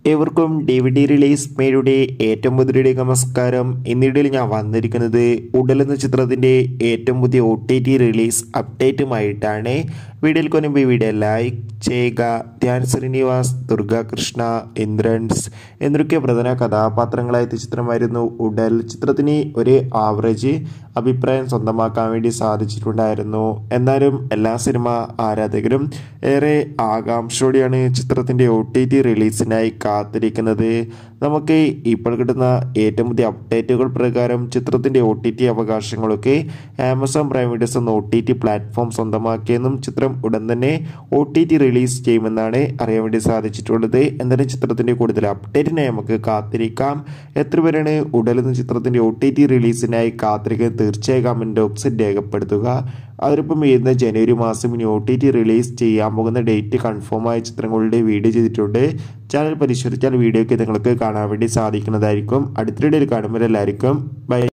ഏവർക്കും D V D release മേയുടെ ഏറ്റവും പുതിയ നമസ്കാരം എന്നിടയിൽ ഞാൻ വന്നിരിക്കുന്നത് ഉടൽ എന്ന ചിത്രത്തിൻ്റെ ഏറ്റവും പുതിയ ഒ ടി ടി റിലീസ് അപ്ഡേറ്റുമായിട്ടാണ് വീഡിയോയിൽ കൊനുമ്പ് ഈ വീഡിയോ ലൈക്ക് ചെയ്യുക ധ്യാൻ ശ്രീനിവാസ് ദുർഗാകൃഷ്ണ ഇന്ദ്രൻസ് എന്നൊക്കെ പ്രധാന കഥാപാത്രങ്ങളായ ചിത്രമായിരുന്നു ഉടൽ ചിത്രത്തിന് ഒരു ആവറേജ് അഭിപ്രായം സ്വന്തമാക്കാൻ വേണ്ടി സാധിച്ചിട്ടുണ്ടായിരുന്നു എന്നാലും എല്ലാ സിനിമ ആരാധകരും ഏറെ ആകാംക്ഷയോടെയാണ് ചിത്രത്തിൻ്റെ ഒ ടി ടി റിലീസിനായി കാത്തിരിക്കുന്നത് നമുക്ക് ഇപ്പോൾ കിട്ടുന്ന ഏറ്റവും പുതിയ അപ്ഡേറ്റുകൾ പ്രകാരം ചിത്രത്തിൻ്റെ ഒ ടി ടി അവകാശങ്ങളൊക്കെ ആമസോൺ പ്രൈം വീഡിയോസ് എന്ന ഒ ടി ടി പ്ലാറ്റ്ഫോം സ്വന്തമാക്കിയെന്നും ചിത്രം ഉടൻ തന്നെ ഒ ടി ടി റിലീസ് ചെയ്യുമെന്നാണ് അറിയാൻ വേണ്ടി സാധിച്ചിട്ടുള്ളത് എന്തായാലും ചിത്രത്തിൻ്റെ കൂടുതൽ അപ്ഡേറ്റിനായി നമുക്ക് കാത്തിരിക്കാം എത്ര പേരാണ് ഉടൽ എന്ന ചിത്രത്തിൻ്റെ ഒ ടി ടി റിലീസിനായി കാത്തിരിക്കുന്നത് തീർച്ചയായും കമൻറ്റ് ബോക്സിൽ രേഖപ്പെടുത്തുക അതിലിപ്പം വരുന്ന ജനുവരി മാസം ഇനി ഒ ടി ടി റിലീസ് ചെയ്യാൻ പോകുന്ന ഡേറ്റ് കൺഫേം ആയ ചിത്രങ്ങളുടെ വീഡിയോ ചെയ്തിട്ടുണ്ട് ചാനൽ പരിശോധിച്ചാൽ വീഡിയോയ്ക്ക് നിങ്ങൾക്ക് കാണാൻ വേണ്ടി സാധിക്കുന്നതായിരിക്കും അടുത്തിടെ കാണുമ്പോൾ എല്ലാവർക്കും ബൈ